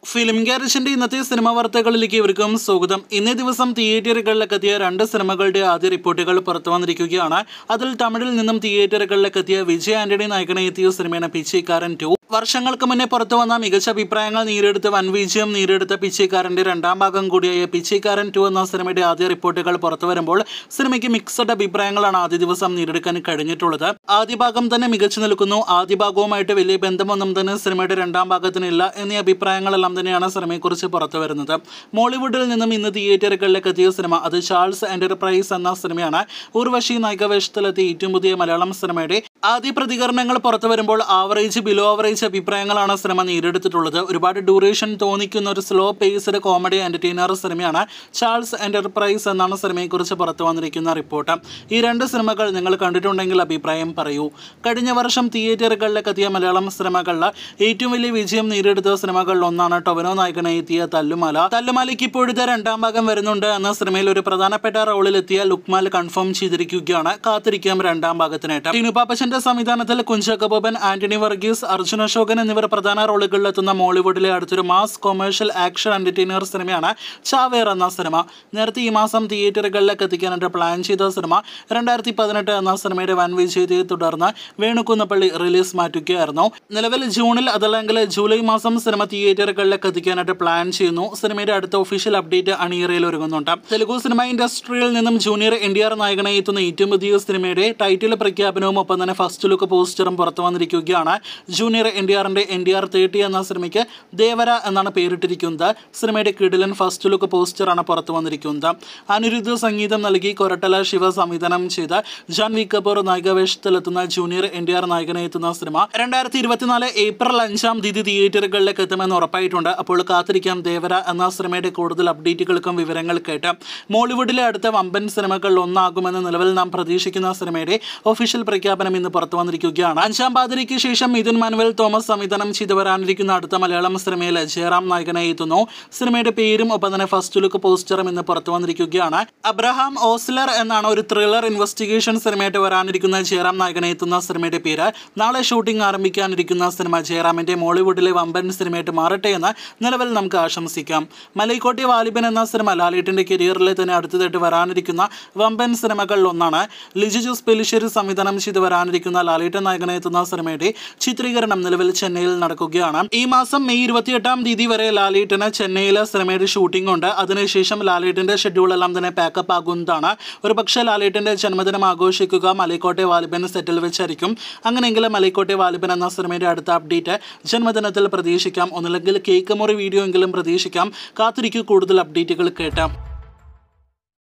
film ഗാരേജിന്റെ ഇന്നത്തെ cinema വാർത്തകളിലേക്ക് ഇവർക്കും സ്വാഗതം ഇന്നേ ദിവസം തിയേറ്ററുകളിലേക്ക് എത്തിയ രണ്ട് സിനിമകളുടെ ആദ്യ റിപ്പോർട്ടുകൾ പുറത്തു വന്നിരിക്കുകയാണ് അതിൽ തമിഴിൽ നിന്നും തിയേറ്ററുകളിലേക്ക് എത്തിയ വിജയ് ആന്റണി നായകനെ എത്തിയ സിനിമയാണ് പിച്ചൈക്കാരൻ ടു വർഷങ്ങൾക്ക് മുന്നേ പുറത്തു വന്ന മികച്ച അഭിപ്രായങ്ങൾ നേടിയെടുത്ത വൻ വിജയം നേടിയെടുത്ത പിച്ചൈക്കാരന്റെ രണ്ടാം ഭാഗം കൂടിയായ പിച്ചൈക്കാരൻ ടു എന്ന സിനിമയുടെ ആദ്യ റിപ്പോർട്ടുകൾ പുറത്തു വരുമ്പോൾ സിനിമയ്ക്ക് മിക്സഡ് അഭിപ്രായങ്ങളാണ് ആദ്യ ദിവസം നേടിയെടുക്കാൻ കഴിഞ്ഞിട്ടുള്ളത് ആദ്യ ഭാഗം തന്നെ മികച്ചു നിൽക്കുന്നു ആദ്യ ഭാഗവുമായിട്ട് വലിയ ബന്ധമൊന്നും തന്നെ സിനിമയുടെ രണ്ടാം ഭാഗത്തിനില്ല എന്നീ അഭിപ്രായങ്ങളെല്ലാം തന്നെയാണ് സിനിമയെക്കുറിച്ച് പുറത്തു വരുന്നത് മോളിവുഡിൽ നിന്നും ഇന്ന് തിയേറ്ററുകളിലേക്ക് എത്തിയ സിനിമ അത് ചാൾസ് എന്റർപ്രൈസ് എന്ന സിനിമയാണ് ഉർവശി നായികവേഷത്തിലെത്തിയ ഏറ്റവും പുതിയ മലയാളം സിനിമയുടെ ആദ്യ പ്രതികരണങ്ങൾ പുറത്തു വരുമ്പോൾ ആവറേജ് ബിലോ ആവറേജ് അഭിപ്രായങ്ങളാണ് സിനിമ നേടിയെടുത്തിട്ടുള്ളത് ഒരുപാട് ഡ്യൂറേഷൻ തോന്നിക്കുന്ന ഒരു സ്ലോ പേസ്ഡ് കോമഡി എന്റർടൈനർ സിനിമയാണ് ചാൾസ് എന്റർപ്രൈസ് എന്നാണ് സിനിമയെക്കുറിച്ച് പുറത്തു വന്നിരിക്കുന്ന റിപ്പോർട്ട് ഈ രണ്ട് സിനിമകൾ നിങ്ങൾ കണ്ടിട്ടുണ്ടെങ്കിൽ അഭിപ്രായം പറയൂ കഴിഞ്ഞ വർഷം തിയേറ്ററുകളിലേക്ക് എത്തിയ മലയാളം സിനിമകളിൽ ഏറ്റവും വലിയ വിജയം നേടിയെടുത്ത സിനിമകളിൽ ഒന്നാണ് ടൊവിനോ നായകനെ എത്തിയ തല്ലുമാല തല്ലുമാലയ്ക്ക് ഇപ്പോഴത്തെ രണ്ടാം ഭാഗം വരുന്നുണ്ട് എന്ന സിനിമയിൽ ഒരു പ്രധാനപ്പെട്ട റോളിൽ എത്തിയ ലുക്മാൽ കൺഫേം ചെയ്തിരിക്കുകയാണ് കാത്തിരിക്കാം രണ്ടാം ഭാഗത്തിനായിട്ട് ടിനു പാപ്പച്ചന്റെ സംവിധാനത്തിൽ കുഞ്ചാക്കോ ബോബൻ ആന്റണി വർഗീസ് അർജുൻ അശോകൻ എന്നിവർ പ്രധാന റോളുകളിലെത്തുന്ന മോളിവുഡിലെ അടുത്തൊരു മാസ് കൊമേഴ്ഷ്യൽ ആക്ഷൻ എന്റർടൈനർ സിനിമയാണ് ചാവേർ എന്ന സിനിമ നേരത്തെ ഈ മാസം തിയേറ്ററുകളിലേക്ക് എത്തിക്കാനായിട്ട് പ്ലാൻ ചെയ്ത സിനിമ രണ്ടായിരത്തി പതിനെട്ട് എന്ന സിനിമയുടെ വൻ വിജയത്തെ തുടർന്ന് വേണുകുന്നപ്പള്ളി റിലീസ് മാറ്റുകയായിരുന്നു നിലവിൽ ജൂണിൽ അതല്ലെങ്കിൽ ജൂലൈ മാസം സിനിമ തിയേറ്ററുകളിലേക്ക് എത്തിക്കാനായിട്ട് പ്ലാൻ ചെയ്യുന്നു സിനിമയുടെ അടുത്ത ഒഫീഷ്യൽ അപ്ഡേറ്റ് അണിയറയിൽ ഒരുങ്ങുന്നുണ്ട് തെലുഗു സിനിമ ഇൻഡസ്ട്രിയിൽ നിന്നും ജൂനിയർ എൻ ഡി ആർ നായകനെ എത്തുന്ന ഏറ്റവും പുതിയ സിനിമയുടെ ടൈറ്റിൽ പ്രഖ്യാപനവും ഒപ്പം തന്നെ ഫസ്റ്റ് ലുക്ക് പോസ്റ്ററും പുറത്തു വന്നിരിക്കുകയാണ് ജൂനിയർ എൻ ഡി ആറിന്റെ എൻ ഡി ആർ തേർട്ടി എന്ന സിനിമയ്ക്ക് ദേവര എന്നാണ് പേരിട്ടിരിക്കുന്നത് സിനിമയുടെ കിടിലൻ ഫസ്റ്റ് ലുക്ക് പോസ്റ്ററാണ് പുറത്തു വന്നിരിക്കുന്നത് അനിരുദ്ധ സംഗീതം നൽകി കൊരട്ടല ശിവ സംവിധാനം ചെയ്ത ജാൻവി കപൂർ നായികവേഷത്തിലെത്തുന്ന ജൂനിയർ എൻ ഡി ആർ നായകനെ എത്തുന്ന സിനിമ രണ്ടായിരത്തി ഇരുപത്തിനാല് ഏപ്രിൽ അഞ്ചാം തീയതി തിയേറ്ററുകളിലേക്ക് എത്തുമെന്ന് ഉറപ്പായിട്ടുണ്ട് അപ്പോൾ കാത്തിരിക്കാം ദേവര എന്ന സിനിമയുടെ കൂടുതൽ അപ്ഡേറ്റുകൾക്കും വിവരങ്ങൾ കേട്ട് മോളിവുഡിലെ അടുത്ത വമ്പൻ സിനിമകളിൽ ഒന്നാകുമെന്ന് നിലവിൽ നാം പ്രതീക്ഷിക്കുന്ന സിനിമയുടെ ഒഫീഷ്യൽ പ്രഖ്യാപനം ഇന്ന് പുറത്തു വന്നിരിക്കുകയാണ് അഞ്ചാം പാതിരിക്ക് ശേഷം മിഥുൻ മാനുവൽ തോമസ് സംവിധാനം ചെയ്തു വരാനിരിക്കുന്ന അടുത്ത മലയാളം സിനിമയിൽ ജയറാം നായകനായി എത്തുന്നു സിനിമയുടെ പേരും ഒപ്പം തന്നെ ഫസ്റ്റ് ലുക്ക് പോസ്റ്ററും ഇന്ന് പുറത്തു വന്നിരിക്കുകയാണ് അബ്രഹാം ഓസ്ലർ എന്നാണ് ഒരു ത്രില്ലർ ഇൻവെസ്റ്റിഗേഷൻ സിനിമയായിട്ട് വരാനിരിക്കുന്ന ജയറാം നായകനെ എത്തുന്ന സിനിമയുടെ പേര് നാളെ ഷൂട്ടിംഗ് ആരംഭിക്കാനിരിക്കുന്ന സിനിമ ജയറാമിന്റെ മോളിവുഡിലെ വമ്പൻ സിനിമയായിട്ട് മാറട്ടെ എന്ന് നിലവിൽ നമുക്ക് ആശംസിക്കാം മലൈക്കോട്ടെ വാലിബൻ എന്ന സിനിമ ലാലേട്ടിന്റെ കരിയറിലെ തന്നെ അടുത്തതായിട്ട് വരാനിരിക്കുന്ന വമ്പൻ സിനിമകളിൽ ഒന്നാണ് ലിജു ജോസ് പെലിശ്ശേരി സംവിധാനം ചെയ്ത് വരാനിരിക്കുന്ന ലാലേട്ടൻ നായകനെ എത്തുന്ന സിനിമയുടെ ചിത്രീകരണം നിലവിൽ ചെന്നൈയിൽ നടക്കുകയാണ് ഈ മാസം മെയ് ഇരുപത്തിയെട്ടാം തീയതി വരെ ലാലേട്ടന് ചെന്നൈയിലെ സിനിമയുടെ ഷൂട്ടിംഗ് ഉണ്ട് അതിനുശേഷം ലാലേട്ടന്റെ ഷെഡ്യൂൾ എല്ലാം തന്നെ പാക്കപ്പ് ആകുന്നതാണ് ഒരു പക്ഷേ ലാലേട്ടന്റെ ജന്മദിനം ആഘോഷിക്കുക മലൈക്കോട്ടെ വാലിബൻ സെറ്റിൽ വെച്ചായിരിക്കും അങ്ങനെയെങ്കിൽ മലൈക്കോട്ടെ വാലിബൻ എന്ന സിനിമയുടെ അടുത്ത അപ്ഡേറ്റ് ജന്മദിനത്തിൽ പ്രതീക്ഷിക്കാം ഒന്നില്ലെങ്കിൽ കേക്ക് മുറി വീഡിയോ എങ്കിലും പ്രതീക്ഷിക്കാം കാത്തിരിക്കൂ കൂടുതൽ അപ്ഡേറ്റുകൾ കേട്ടാം